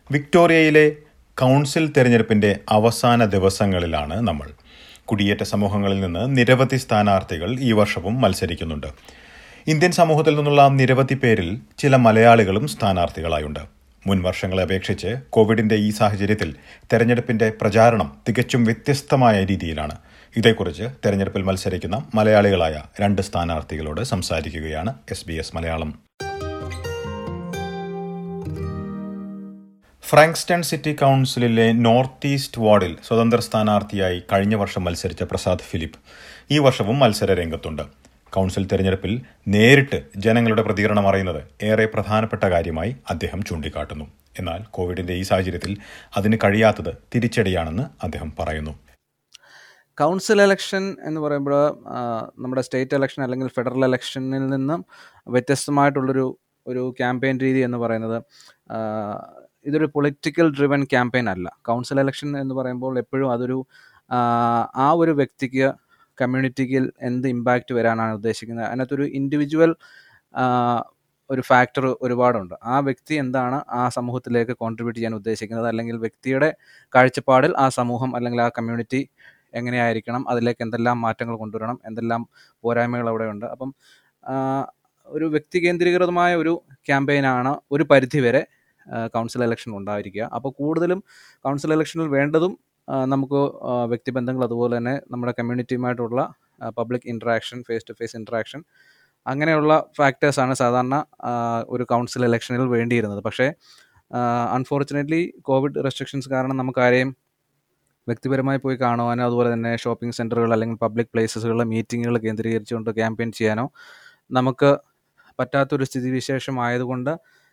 വിക്ടോറിയയിലെ council തെരഞ്ഞെടുപ്പിന്റെ അവസാന ദിവസങ്ങളിലാണ് നമ്മൾ കുടിയേറ്റ സമൂഹങ്ങളിൽ നിന്ന് നിരവധി സ്ഥാനാർത്ഥികൾ ഈ വർഷവും മത്സരിക്കുന്നുണ്ട് ഇന്ത്യൻ സമൂഹത്തിൽ നിന്നുള്ള നിരവധി പേരിൽ ചില മലയാളികളും സ്ഥാനാർത്ഥികളായുണ്ട് മുൻ വർഷങ്ങളെ അപേക്ഷിച്ച് കോവിഡിന്റെ ഈ സാഹചര്യത്തിൽ തെരഞ്ഞെടുപ്പിന്റെ പ്രചാരണം തികച്ചും വ്യത്യസ്തമായ രീതിയിലാണ് ഇതേക്കുറിച്ച് തെരഞ്ഞെടുപ്പിൽ മത്സരിക്കുന്ന മലയാളികളായ രണ്ട് സ്ഥാനാർത്ഥികളോട് സംസാരിക്കുകയാണ് S B S Malayalam Frankston city കൌൺസിലിലെ നോർത്ത് ഈസ്റ്റ് വാർഡിൽ സ്വതന്ത്ര സ്ഥാനാർത്ഥിയായി കഴിഞ്ഞ വർഷം മത്സരിച്ച പ്രസാദ് ഫിലിപ്പ് ഈ വർഷവും മത്സര രംഗത്തുണ്ട് കൌൺസിൽ തെരഞ്ഞെടുപ്പിൽ നേരിട്ട് ജനങ്ങളുടെ പ്രതികരണം അറിയുന്നത് ഏറെ പ്രധാനപ്പെട്ട കാര്യമായി അദ്ദേഹം ചൂണ്ടിക്കാട്ടുന്നു എന്നാൽ കോവിഡിന്റെ ഈ സാഹചര്യത്തിൽ അതിന് കഴിയാത്തത് തിരിച്ചടിയാണെന്ന് അദ്ദേഹം പറയുന്നു കൗൺസിൽ ഇലക്ഷൻ എന്ന് പറയുമ്പോൾ നമ്മുടെ സ്റ്റേറ്റ് ഇലക്ഷൻ അല്ലെങ്കിൽ ഫെഡറൽ ഇലക്ഷനിൽ നിന്നും വ്യത്യസ്തമായിട്ടുള്ളൊരു ഒരു ക്യാമ്പയിൻ രീതി എന്ന് പറയുന്നത് ഇതൊരു പൊളിറ്റിക്കൽ ഡ്രിവൻ ക്യാമ്പയിൻ അല്ല കൗൺസിൽ ഇലക്ഷൻ എന്ന് പറയുമ്പോൾ എപ്പോഴും അതൊരു ആ ഒരു വ്യക്തിക്ക് കമ്മ്യൂണിറ്റിക്ക് എന്ത് ഇമ്പാക്റ്റ് വരാനാണ് ഉദ്ദേശിക്കുന്നത് അതിനകത്തൊരു ഇൻഡിവിജ്വൽ ഒരു ഫാക്ടർ ഒരുപാടുണ്ട് ആ വ്യക്തി എന്താണ് ആ സമൂഹത്തിലേക്ക് കോൺട്രിബ്യൂട്ട് ചെയ്യാൻ ഉദ്ദേശിക്കുന്നത് അല്ലെങ്കിൽ വ്യക്തിയുടെ കാഴ്ചപ്പാടിൽ ആ സമൂഹം അല്ലെങ്കിൽ ആ കമ്മ്യൂണിറ്റി എങ്ങനെയായിരിക്കണം അതിലേക്ക് എന്തെല്ലാം മാറ്റങ്ങൾ കൊണ്ടുവരണം എന്തെല്ലാം പോരായ്മകൾ അവിടെയുണ്ട് അപ്പം ഒരു വ്യക്തി കേന്ദ്രീകൃതമായ ഒരു ക്യാമ്പയിനാണ് ഒരു പരിധിവരെ കൗൺസിൽ ഇലക്ഷൻ ഉണ്ടായിരിക്കുക അപ്പോൾ കൂടുതലും കൗൺസിൽ ഇലക്ഷനിൽ വേണ്ടതും നമുക്ക് വ്യക്തിബന്ധങ്ങൾ അതുപോലെ തന്നെ നമ്മുടെ കമ്മ്യൂണിറ്റിയുമായിട്ടുള്ള public interaction face to face interaction അങ്ങനെയുള്ള ഫാക്ടേഴ്സാണ് സാധാരണ ഒരു കൗൺസിൽ ഇലക്ഷനിൽ വേണ്ടിയിരുന്നത് പക്ഷേ അൺഫോർച്ചുനേറ്റ്ലി കോവിഡ് റെസ്ട്രിക്ഷൻസ് കാരണം നമുക്ക് ആരെയും വ്യക്തിപരമായി പോയി കാണുവാനോ അതുപോലെ തന്നെ ഷോപ്പിംഗ് സെൻറ്ററുകൾ അല്ലെങ്കിൽ പബ്ലിക് പ്ലേസസുകളിലെ മീറ്റിങ്ങുകൾ കേന്ദ്രീകരിച്ചുകൊണ്ട് ക്യാമ്പയിൻ ചെയ്യാനോ നമുക്ക് പറ്റാത്തൊരു സ്ഥിതിവിശേഷം ആയതുകൊണ്ട്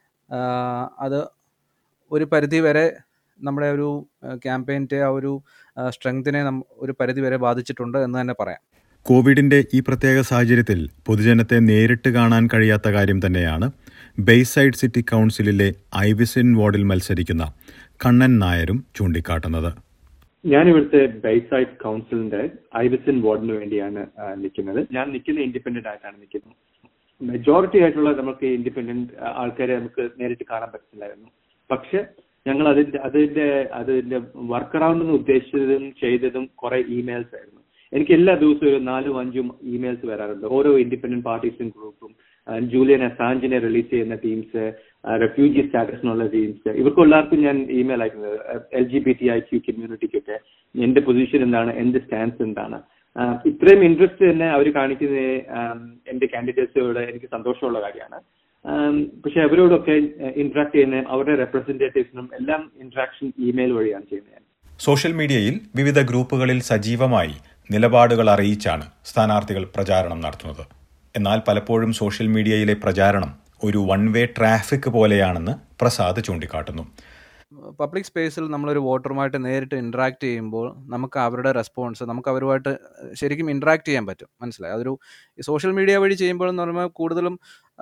അത് ഒരു പരിധി വരെ നമ്മുടെ ഒരു ക്യാമ്പയിൻ്റെ ആ ഒരു സ്ട്രെങ്തിനെ ഒരു പരിധി വരെ ബാധിച്ചിട്ടുണ്ട് എന്ന് തന്നെ പറയാം കോവിഡിന്റെ ഈ പ്രത്യേക സാഹചര്യത്തിൽ പൊതുജനത്തെ നേരിട്ട് കാണാൻ കഴിയാത്ത കാര്യം തന്നെയാണ് ബേസൈഡ് സിറ്റി കൌൺസിലിലെ ഐവിസിൻ വാർഡിൽ മത്സരിക്കുന്ന കണ്ണൻ നായരും ചൂണ്ടിക്കാട്ടുന്നത് ഞാൻ ഇവിടുത്തെ ബേസൈഡ് കൗൺസിലിന്റെ ഐവിസിൻ വാർഡിന് വേണ്ടിയാണ് നിൽക്കുന്നത് ഞാൻ നിൽക്കുന്ന ഇൻഡിപെൻഡന്റ് ആയിട്ടാണ് നിൽക്കുന്നത് മെജോറിറ്റി ആയിട്ടുള്ള നമുക്ക് ഇൻഡിപെൻഡന്റ് ആൾക്കാരെ നമുക്ക് നേരിട്ട് കാണാൻ പറ്റില്ലായിരുന്നു പക്ഷെ ഞങ്ങൾ അതിന്റെ അതിന്റെ അതിന്റെ വർക്ക് അറൌണ്ട് എന്ന് ഉദ്ദേശിച്ചതും ചെയ്തതും കുറെ ഇമെയിൽസ് ആയിരുന്നു എനിക്ക് എല്ലാ ദിവസവും ഒരു നാലും അഞ്ചും ഇമെയിൽസ് വരാറുണ്ട് ഓരോ ഇൻഡിപെൻഡന്റ് പാർട്ടീസും ഗ്രൂപ്പും ജൂലിയൻ അസാഞ്ചിനെ റിലീസ് ചെയ്യുന്ന ടീംസ് റെഫ്യൂജി സ്റ്റാറ്റസിനുള്ള ടീംസ് ഇവർക്ക് എല്ലാവർക്കും ഞാൻ ഇമെയിൽ അയക്കുന്നത് L G B T I Q കമ്മ്യൂണിറ്റിക്കൊക്കെ എന്റെ പൊസിഷൻ എന്താണ് എന്റെ സ്റ്റാൻസ് എന്താണ് ഇത്രയും ഇൻട്രസ്റ്റ് തന്നെ അവർ കാണിക്കുന്നത് എന്റെ കാൻഡിഡേറ്റ്സോട് എനിക്ക് സന്തോഷമുള്ള കാര്യമാണ് പക്ഷെ അവരോടൊക്കെ ഇന്ററാക്ട് ചെയ്യുന്ന അവരുടെ റെപ്രസെന്റേറ്റീവ്സിനും എല്ലാം ഇന്ററാക്ഷൻ ഇമെയിൽ വഴിയാണ് ചെയ്യുന്നത് സോഷ്യൽ മീഡിയയിൽ വിവിധ ഗ്രൂപ്പുകളിൽ സജീവമായി നിലപാടുകൾ അറിയിച്ചാണ് സ്ഥാനാർത്ഥികൾ പ്രചാരണം നടത്തുന്നത് എന്നാൽ പലപ്പോഴും സോഷ്യൽ മീഡിയയിലെ പ്രചാരണം ഒരു വൺ വേ ട്രാഫിക് പോലെയാണെന്ന് പ്രസാദ് ചൂണ്ടിക്കാട്ടുന്നു പബ്ലിക് സ്പേസിൽ നമ്മളൊരു വോട്ടറുമായിട്ട് നേരിട്ട് ഇൻട്രാക്ട് ചെയ്യുമ്പോൾ നമുക്ക് അവരുടെ റെസ്പോൺസ് നമുക്ക് അവരുമായിട്ട് ശരിക്കും ഇൻട്രാക്ട് ചെയ്യാൻ പറ്റും മനസ്സിലായി അതൊരു സോഷ്യൽ മീഡിയ വഴി ചെയ്യുമ്പോൾ എന്ന് പറയുമ്പോൾ കൂടുതലും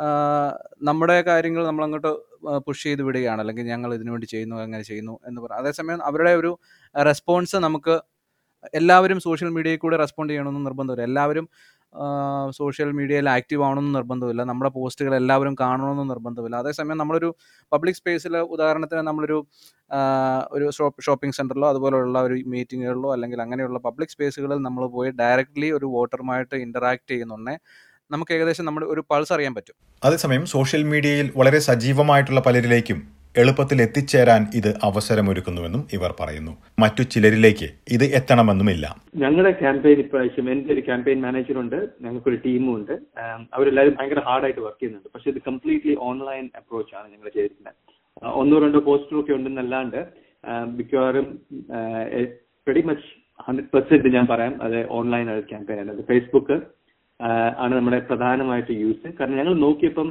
നമ്മുടെ കാര്യങ്ങൾ നമ്മൾ അങ്ങോട്ട് പുഷ് ചെയ്ത് വിടുകയാണ് അല്ലെങ്കിൽ ഞങ്ങൾ ഇതിനു വേണ്ടി ചെയ്യുന്നു അങ്ങനെ ചെയ്യുന്നു എന്ന് പറയാം അതേസമയം അവരുടെ ഒരു റെസ്പോൺസ് നമുക്ക് എല്ലാവരും സോഷ്യൽ മീഡിയയിൽ കൂടെ റെസ്പോണ്ട് ചെയ്യണമെന്ന് നിർബന്ധമില്ല എല്ലാവരും സോഷ്യൽ മീഡിയയിൽ ആക്റ്റീവ് ആവണമെന്ന് നിർബന്ധമില്ല നമ്മുടെ പോസ്റ്റുകൾ എല്ലാവരും കാണണമെന്ന് നിർബന്ധമില്ല അതേസമയം നമ്മളൊരു പബ്ലിക് സ്പേസിൽ ഉദാഹരണത്തിന് നമ്മളൊരു ഒരു ഷോപ്പിംഗ് സെൻറ്ററിലോ അതുപോലെയുള്ള ഒരു മീറ്റിങ്ങുകളിലോ അല്ലെങ്കിൽ അങ്ങനെയുള്ള പബ്ലിക് സ്പേസുകളിൽ നമ്മൾ പോയി ഡയറക്റ്റ്ലി ഒരു വോട്ടറുമായിട്ട് ഇൻ്ററാക്ട് ചെയ്യുന്നുണ്ടേ നമുക്ക് ഏകദേശം നമ്മുടെ ഒരു പൾസ് അറിയാൻ പറ്റും അതേസമയം സോഷ്യൽ മീഡിയയിൽ വളരെ സജീവമായിട്ടുള്ള പലരിലേക്കും എളുപ്പത്തിൽ എത്തിച്ചേരാൻ ഇത് അവസരമൊരുക്കുന്നുവെന്നും ഇവർ പറയുന്നു മറ്റു ചിലരിലേക്ക് ഇത് എത്തണമെന്നുമില്ല ഞങ്ങളുടെ ക്യാമ്പയിൻ ഇപ്രാവശ്യം എന്റെ ഒരു ക്യാമ്പയിൻ മാനേജറുണ്ട് ഞങ്ങൾക്കൊരു ടീമും ഉണ്ട് അവരെല്ലാവരും ഭയങ്കര ഹാർഡായിട്ട് വർക്ക് ചെയ്യുന്നുണ്ട് പക്ഷെ ഇത് കംപ്ലീറ്റ്ലി ഓൺലൈൻ അപ്രോച്ച് ആണ് ഞങ്ങൾ ചെയ്തിരിക്കുന്നത് ഒന്നോ രണ്ടോ പോസ്റ്ററും ഒക്കെ ഉണ്ടെന്നല്ലാണ്ട് മിക്കവാറും വെരി മച്ച് ഹൺഡ്രഡ് പെർസെന്റ് ഞാൻ പറയാം അത് ഓൺലൈൻ ക്യാമ്പയിൻ ആണ് അത് ഫേസ്ബുക്ക് ആണ് നമ്മുടെ പ്രധാനമായിട്ട് യൂസ് കാരണം ഞങ്ങൾ നോക്കിയപ്പം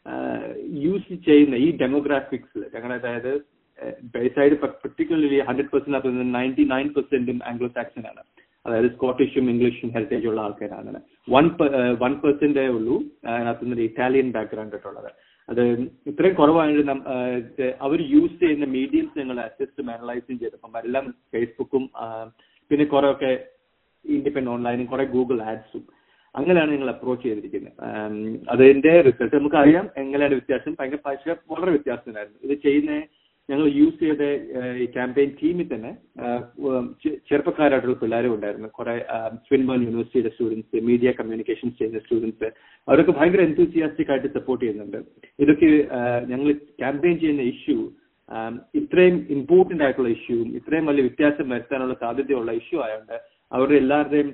യൂസ് ചെയ്യുന്ന ഈ ഡെമോഗ്രാഫിക്സിൽ ഞങ്ങളുടെ അതായത് ബേസൈഡ് പർട്ടിക്കുലർലി ഹൺഡ്രഡ് പെർസെന്റ് അത് നയൻറ്റി നയൻ പെർസെന്റും ആംഗ്ലോ സാക്സൺ ആണ് അതായത് സ്കോട്ടിഷും ഇംഗ്ലീഷും ഹെറിറ്റേജ് ഉള്ള ആൾക്കാരാണ് വൺ വൺ പെർസെന്റേ ഉള്ളൂ അതിനകത്തുനിന്ന് ഇറ്റാലിയൻ ബാക്ക്ഗ്രൗണ്ട് ആയിട്ടുള്ളത് അത് ഇത്രയും കുറവായിട്ട് അവർ യൂസ് ചെയ്യുന്ന മീഡിയംസ് ഞങ്ങൾ അസിസ്റ്റും അനലൈസും ചെയ്തപ്പം എല്ലാം ഫേസ്ബുക്കും പിന്നെ കുറെ ഒക്കെ ഇൻഡിപെൻഡന്റ് ഓൺലൈനും കുറെ ഗൂഗിൾ ആഡ്സും അങ്ങനെയാണ് ഞങ്ങൾ അപ്രോച്ച് ചെയ്തിരിക്കുന്നത് അതിന്റെ റിസൾട്ട് നമുക്ക് അറിയാം എങ്ങനെയാണ് വ്യത്യാസം ഭയങ്കര പൈസ വളരെ വ്യത്യാസം ഉണ്ടായിരുന്നു ഇത് ചെയ്യുന്ന ഞങ്ങൾ യൂസ് ചെയ്ത ഈ ക്യാമ്പയിൻ ടീമിൽ തന്നെ ചെറുപ്പക്കാരായിട്ടുള്ള പിള്ളേരും ഉണ്ടായിരുന്നു കുറെ സ്വിൻബേൺ യൂണിവേഴ്സിറ്റിയുടെ സ്റ്റുഡൻസ് മീഡിയ കമ്മ്യൂണിക്കേഷൻസ് ചെയ്യുന്ന സ്റ്റുഡൻസ് അവരൊക്കെ ഭയങ്കര എന്തൂസിയാസ്റ്റിക് ആയിട്ട് സപ്പോർട്ട് ചെയ്യുന്നുണ്ട് ഇതൊക്കെ ഞങ്ങൾ ക്യാമ്പയിൻ ചെയ്യുന്ന ഇഷ്യൂ ഇത്രയും ഇമ്പോർട്ടന്റ് ആയിട്ടുള്ള ഇഷ്യൂവും ഇത്രയും വലിയ വ്യത്യാസം വരുത്താനുള്ള സാധ്യതയുള്ള ഇഷ്യൂ ആയതുകൊണ്ട് അവരുടെ എല്ലാവരുടെയും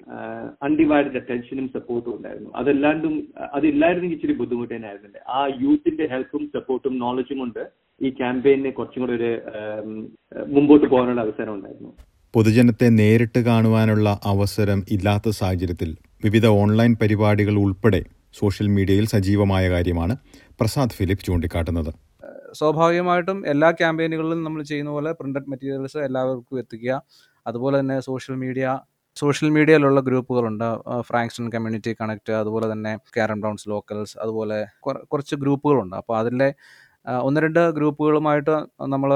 അൺഡിവൈഡഡ് അറ്റൻഷനും സപ്പോർട്ടും ഉണ്ടായിരുന്നു അതല്ലാണ്ടും അതില്ലായിരുന്നെങ്കിൽ ഇച്ചിരി ബുദ്ധിമുട്ട് തന്നെയായിരുന്നില്ല ആ യൂത്തിന്റെ ഹെൽപ്പും സപ്പോർട്ടും നോളജും കൊണ്ട് ഈ ക്യാമ്പയിനെ കുറച്ചും കൂടെ ഒരു മുമ്പോട്ട് പോകാനുള്ള അവസരം ഉണ്ടായിരുന്നു പൊതുജനത്തെ നേരിട്ട് കാണുവാനുള്ള അവസരം ഇല്ലാത്ത സാഹചര്യത്തിൽ വിവിധ ഓൺലൈൻ പരിപാടികൾ ഉൾപ്പെടെ സോഷ്യൽ മീഡിയയിൽ സജീവമായ കാര്യമാണ് പ്രസാദ് ഫിലിപ്പ് ചൂണ്ടിക്കാട്ടുന്നത് സ്വാഭാവികമായിട്ടും എല്ലാ ക്യാമ്പയിനുകളിലും നമ്മൾ ചെയ്യുന്ന പോലെ പ്രിന്റഡ് മെറ്റീരിയൽസ് എല്ലാവർക്കും എത്തിക്കുക അതുപോലെ തന്നെ സോഷ്യൽ മീഡിയ സോഷ്യൽ മീഡിയയിലുള്ള ഗ്രൂപ്പുകളുണ്ട് ഫ്രാങ്ക്സ്റ്റൺ കമ്മ്യൂണിറ്റി കണക്ട് അതുപോലെ തന്നെ കാരൻ ബ്രൗൺസ് ലോക്കൽസ് അതുപോലെ കുറച്ച് ഗ്രൂപ്പുകളുണ്ട് അപ്പോൾ അതിലെ ഒന്ന് രണ്ട് ഗ്രൂപ്പുകളുമായിട്ട് നമ്മൾ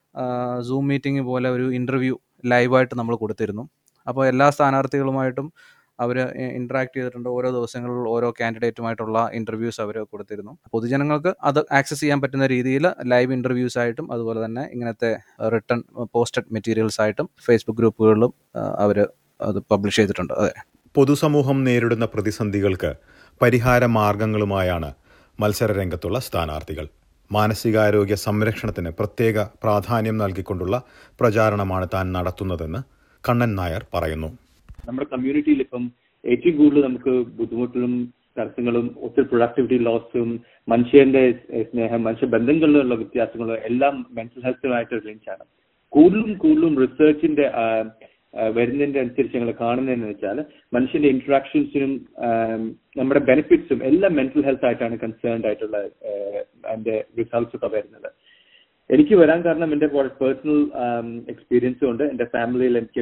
സൂം മീറ്റിംഗ് പോലെ ഒരു ഇൻ്റർവ്യൂ ലൈവായിട്ട് നമ്മൾ കൊടുത്തിരുന്നു അപ്പോൾ എല്ലാ സ്ഥാനാർത്ഥികളുമായിട്ടും അവർ ഇൻട്രാക്ട് ചെയ്തിട്ടുണ്ട് ഓരോ ദിവസങ്ങളിൽ ഓരോ കാൻഡിഡേറ്റുമായിട്ടുള്ള ഇൻ്റർവ്യൂസ് അവർ കൊടുത്തിരുന്നു പൊതുജനങ്ങൾക്ക് അത് ആക്സസ് ചെയ്യാൻ പറ്റുന്ന രീതിയിൽ ലൈവ് ഇൻ്റർവ്യൂസ് ആയിട്ടും അതുപോലെ തന്നെ ഇങ്ങനത്തെ റിട്ടേൺ പോസ്റ്റഡ് മെറ്റീരിയൽസ് ആയിട്ടും ഫേസ്ബുക്ക് ഗ്രൂപ്പുകളിലും അവർ അത് പബ്ലിഷ് ചെയ്തിട്ടുണ്ട് അതെ പൊതുസമൂഹം നേരിടുന്ന പ്രതിസന്ധികൾക്ക് പരിഹാര മാർഗങ്ങളുമായാണ് മത്സര രംഗത്തുള്ള സ്ഥാനാർത്ഥികൾ മാനസികാരോഗ്യ സംരക്ഷണത്തിന് പ്രത്യേക പ്രാധാന്യം നൽകിക്കൊണ്ടുള്ള പ്രചാരണമാണ് താൻ നടത്തുന്നതെന്ന് കണ്ണൻ നായർ പറയുന്നു നമ്മുടെ കമ്മ്യൂണിറ്റിയിൽ ഇപ്പം ഏറ്റവും കൂടുതൽ നമുക്ക് ബുദ്ധിമുട്ടുകളും തടസ്സങ്ങളും ഒത്തിരി പ്രൊഡക്ടിവിറ്റി ലോസും മനുഷ്യന്റെ സ്നേഹം മനുഷ്യ ബന്ധങ്ങളിലുള്ള വ്യത്യാസങ്ങളും എല്ലാം മെന്റൽ ഹെൽത്തുമായിട്ട് ലിങ്ക്സ് ആണ് കൂടുതലും കൂടുതലും റിസർച്ചിന്റെ വരുന്നതിന്റെ അനുസരിച്ച് ഞങ്ങൾ കാണുന്നതെന്ന് വെച്ചാൽ മനുഷ്യന്റെ ഇന്ററാക്ഷൻസിനും നമ്മുടെ ബെനിഫിറ്റ്സും എല്ലാം മെന്റൽ ഹെൽത്ത് ആയിട്ടാണ് കൺസേൺഡ് ആയിട്ടുള്ള അതിന്റെ റിസൾട്ട്സ് ഒക്കെ വരുന്നത് എനിക്ക് വരാൻ കാരണം എന്റെ പേഴ്സണൽ എക്സ്പീരിയൻസും ഉണ്ട് എന്റെ ഫാമിലിയിൽ എനിക്ക്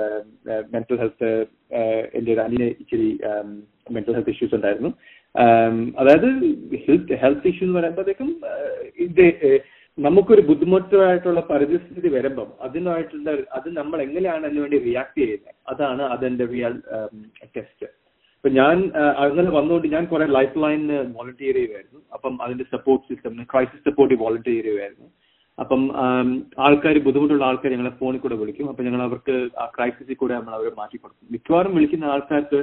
മെന്റൽ ഹെൽത്ത് എന്റെ ഒരു അനിയന് ഇച്ചിരി മെന്റൽ ഹെൽത്ത് ഇഷ്യൂസ് ഉണ്ടായിരുന്നു അതായത് ഹെൽത്ത് ഹെൽത്ത് ഇഷ്യൂ എന്ന് പറയുമ്പോഴത്തേക്കും ഇത് നമുക്കൊരു ബുദ്ധിമുട്ടായിട്ടുള്ള പരിസ്ഥിതി വരുമ്പം അതിനായിട്ടുള്ള അത് നമ്മൾ എങ്ങനെയാണ് അതിനു വേണ്ടി റിയാക്ട് ചെയ്യുന്നത് അതാണ് അതെന്റെ റിയൽ ടെസ്റ്റ് ഇപ്പൊ ഞാൻ അങ്ങനെ വന്നുകൊണ്ട് ഞാൻ കുറെ ലൈഫ് ലൈനിന് വോളണ്ടിയർ ചെയ്യുമായിരുന്നു അപ്പം അതിന്റെ support system crisis support volunteer ചെയ്യുമായിരുന്നു അപ്പം ആൾക്കാർ ബുദ്ധിമുട്ടുള്ള ആൾക്കാർ ഞങ്ങളെ ഫോണിൽ കൂടെ വിളിക്കും അപ്പൊ ഞങ്ങൾ അവർക്ക് ആ ക്രൈസിസിൽ കൂടെ നമ്മൾ അവരെ മാറ്റി കൊടുക്കും മിക്കവാറും വിളിക്കുന്ന ആൾക്കാർക്ക്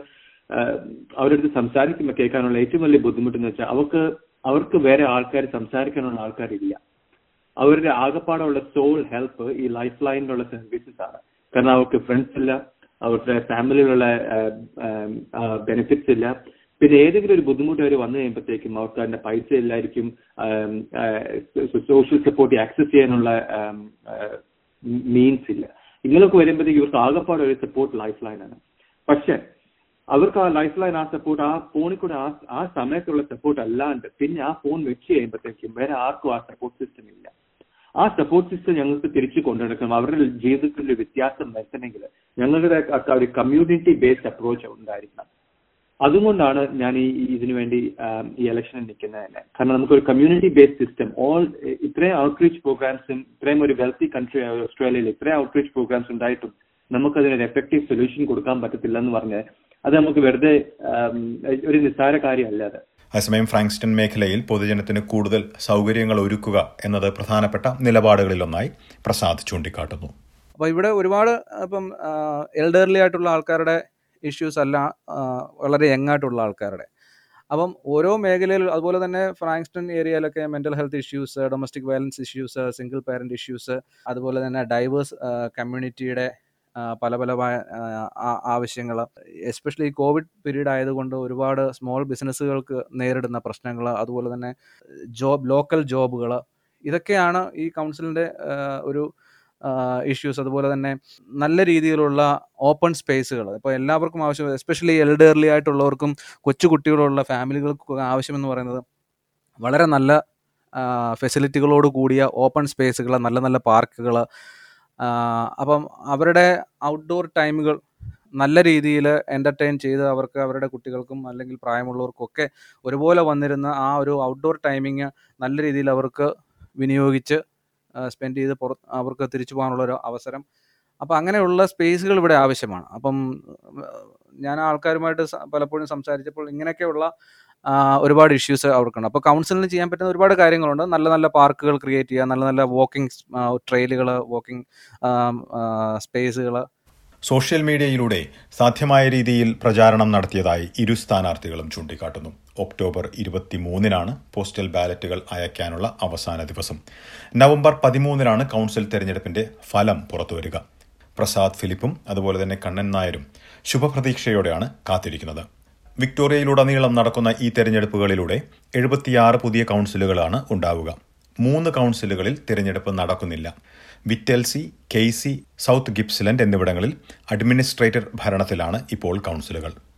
അവരടുത്ത് സംസാരിക്കുമ്പോൾ കേൾക്കാനുള്ള ഏറ്റവും വലിയ ബുദ്ധിമുട്ടെന്ന് വെച്ചാൽ അവർക്ക് അവർക്ക് വേറെ ആൾക്കാർ സംസാരിക്കാനുള്ള ആൾക്കാരില്ല അവരുടെ ആകപ്പാടുള്ള സോൾ ഹെൽപ്പ് ഈ ലൈഫ് ലൈനിലുള്ള സർവീസസ് ആണ് കാരണം അവർക്ക് ഫ്രണ്ട്സ് ഇല്ല അവരുടെ ഫാമിലിയിലുള്ള ബെനിഫിറ്റ്സ് ഇല്ല പിന്നെ ഏതെങ്കിലും ഒരു ബുദ്ധിമുട്ട് അവർ വന്നു കഴിയുമ്പോഴത്തേക്കും അവർക്ക് അതിന്റെ പൈസ ഇല്ലായിരിക്കും സോഷ്യൽ സപ്പോർട്ട് ആക്സസ് ചെയ്യാനുള്ള മീൻസ് ഇല്ല ഇങ്ങനെയൊക്കെ വരുമ്പോഴത്തേക്ക് ഇവർക്ക് ആകപ്പാട് ഒരു സപ്പോർട്ട് ലൈഫ് ലൈൻ ആണ് പക്ഷെ അവർക്ക് ആ ലൈഫ് ലൈൻ ആ സപ്പോർട്ട് ആ ഫോണിൽ കൂടെ ആ ആ സമയത്തുള്ള സപ്പോർട്ട് അല്ലാണ്ട് പിന്നെ ആ ഫോൺ വെച്ച് കഴിയുമ്പോഴത്തേക്കും വേറെ ആർക്കും ആ സപ്പോർട്ട് സിസ്റ്റം ഇല്ല ആ സപ്പോർട്ട് സിസ്റ്റം ഞങ്ങൾക്ക് തിരിച്ചു കൊണ്ടുനടക്കണം അവരുടെ ജീവിതത്തിൽ ഒരു വ്യത്യാസം വരുത്തണമെങ്കിൽ ഞങ്ങളുടെ ഒരു കമ്മ്യൂണിറ്റി ബേസ്ഡ് അപ്രോച്ച് ഉണ്ടായിരിക്കണം അതുകൊണ്ടാണ് ഞാൻ ഈ ഇതിനു വേണ്ടി ഈ ഇലക്ഷനിൽ നിൽക്കുന്നത് തന്നെ കാരണം നമുക്കൊരു കമ്മ്യൂണിറ്റി ബേസ്ഡ് സിസ്റ്റം ഓൾ ഇത്രയും ഔട്ട്റീച്ച് പ്രോഗ്രാംസും ഇത്രയും ഒരു വെൽത്തി കൺട്രി ഓസ്ട്രേലിയയിൽ ഇത്രയും ഔട്ട്റീച്ച് പ്രോഗ്രാംസ് ഉണ്ടായിട്ടും നമുക്കതിനൊരു എഫക്റ്റീവ് സൊല്യൂഷൻ കൊടുക്കാൻ പറ്റത്തില്ല എന്ന് പറഞ്ഞ് അത് നമുക്ക് വെറുതെ ഒരു നിസ്സാര കാര്യമല്ല അത് അതേസമയം ഫ്രാങ്ക്സ്റ്റൺ മേഖലയിൽ പൊതുജനത്തിന് കൂടുതൽ സൗകര്യങ്ങൾ ഒരുക്കുക എന്നത് പ്രധാനപ്പെട്ട നിലപാടുകളിലൊന്നായി പ്രസാദ് ചൂണ്ടിക്കാട്ടുന്നു അപ്പോൾ ഇവിടെ ഒരുപാട് ഇപ്പം എൽഡർലി ആയിട്ടുള്ള ആൾക്കാരുടെ ഇഷ്യൂസ് അല്ല വളരെ യങ് ആയിട്ടുള്ള ആൾക്കാരുടെ അപ്പം ഓരോ മേഖലയിൽ അതുപോലെ തന്നെ ഫ്രാങ്ക്സ്റ്റൺ ഏരിയയിലൊക്കെ mental health issues domestic violence issues single parent issues അതുപോലെ തന്നെ ഡൈവേഴ്സ് കമ്മ്യൂണിറ്റിയുടെ പല പല ആവശ്യങ്ങൾ എസ്പെഷ്യലി കോവിഡ് പീരീഡ് ആയതുകൊണ്ട് ഒരുപാട് സ്മോൾ ബിസിനസ്സുകൾക്ക് നേരിടുന്ന പ്രശ്നങ്ങൾ അതുപോലെ തന്നെ ജോബ് ലോക്കൽ ജോബുകൾ ഇതൊക്കെയാണ് ഈ കൗൺസിലിൻ്റെ ഒരു ഇഷ്യൂസ് അതുപോലെ തന്നെ നല്ല രീതിയിലുള്ള ഓപ്പൺ സ്പേസുകൾ ഇപ്പോൾ എല്ലാവർക്കും ആവശ്യം എസ്പെഷ്യലി എൽഡർലി ആയിട്ടുള്ളവർക്കും കൊച്ചു കുട്ടികളുള്ള ഫാമിലികൾക്കും ആവശ്യമെന്ന് പറയുന്നത് വളരെ നല്ല ഫെസിലിറ്റികളോട് കൂടിയ ഓപ്പൺ സ്പേസുകൾ നല്ല നല്ല പാർക്കുകൾ അപ്പം അവരുടെ ഔട്ട്ഡോർ ടൈമുകൾ നല്ല രീതിയിൽ എൻ്റർടൈൻ ചെയ്ത് അവർക്ക് അവരുടെ കുട്ടികൾക്കും അല്ലെങ്കിൽ പ്രായമുള്ളവർക്കൊക്കെ ഒരുപോലെ വന്നിരുന്ന ആ ഒരു ഔട്ട്ഡോർ ടൈമിങ് നല്ല രീതിയിൽ അവർക്ക് വിനിയോഗിച്ച് സ്പെൻഡ് ചെയ്ത് പുറത്ത് അവർക്ക് തിരിച്ചു പോകാനുള്ള ഒരു അവസരം അപ്പം അങ്ങനെയുള്ള സ്പേസുകൾ ഇവിടെ ആവശ്യമാണ് അപ്പം ഞാൻ ആൾക്കാരുമായിട്ട് പലപ്പോഴും സംസാരിച്ചപ്പോൾ ഇങ്ങനെയൊക്കെയുള്ള ആ, ഒരുപാട് ഇഷ്യൂസ് അവർക്കുണ്ട് അപ്പോൾ കൗൺസിലിന് ചെയ്യാൻ പറ്റുന്ന ഒരുപാട് കാര്യങ്ങളുണ്ട് നല്ല നല്ല പാർക്കുകൾ ക്രിയേറ്റ് ചെയ്യുക നല്ല നല്ല വാക്കിംഗ് ട്രെയിലുകൾ വാക്കിംഗ് സ്പേസുകൾ സോഷ്യൽ മീഡിയയിലൂടെ സാധ്യമായ രീതിയിൽ പ്രചാരണം നടത്തിയതായി ഇരു സ്ഥാനാർത്ഥികളും ചൂണ്ടിക്കാട്ടുന്നു ഒക്ടോബർ ഇരുപത്തിമൂന്നിനാണ് പോസ്റ്റൽ ബാലറ്റുകൾ അയക്കാനുള്ള അവസാന ദിവസം നവംബർ പതിമൂന്നിനാണ് കൗൺസിൽ തെരഞ്ഞെടുപ്പിന്റെ ഫലം പുറത്തുവരിക പ്രസാദ് ഫിലിപ്പും അതുപോലെ തന്നെ കണ്ണൻ നായരും ശുഭപ്രതീക്ഷയോടെയാണ് കാത്തിരിക്കുന്നത് വിക്ടോറിയയിലുടനീളം നടക്കുന്ന ഈ തെരഞ്ഞെടുപ്പുകളിലൂടെ എഴുപത്തിയാറ് പുതിയ കൗൺസിലുകളാണ് ഉണ്ടാവുക മൂന്ന് കൗൺസിലുകളിൽ തിരഞ്ഞെടുപ്പ് നടക്കുന്നില്ല വിറ്റൽസി കെയ്സി സൗത്ത് ഗിപ്സ്ലൻഡ് എന്നിവിടങ്ങളിൽ അഡ്മിനിസ്ട്രേറ്റർ ഭരണത്തിലാണ് ഇപ്പോൾ കൗൺസിലുകൾ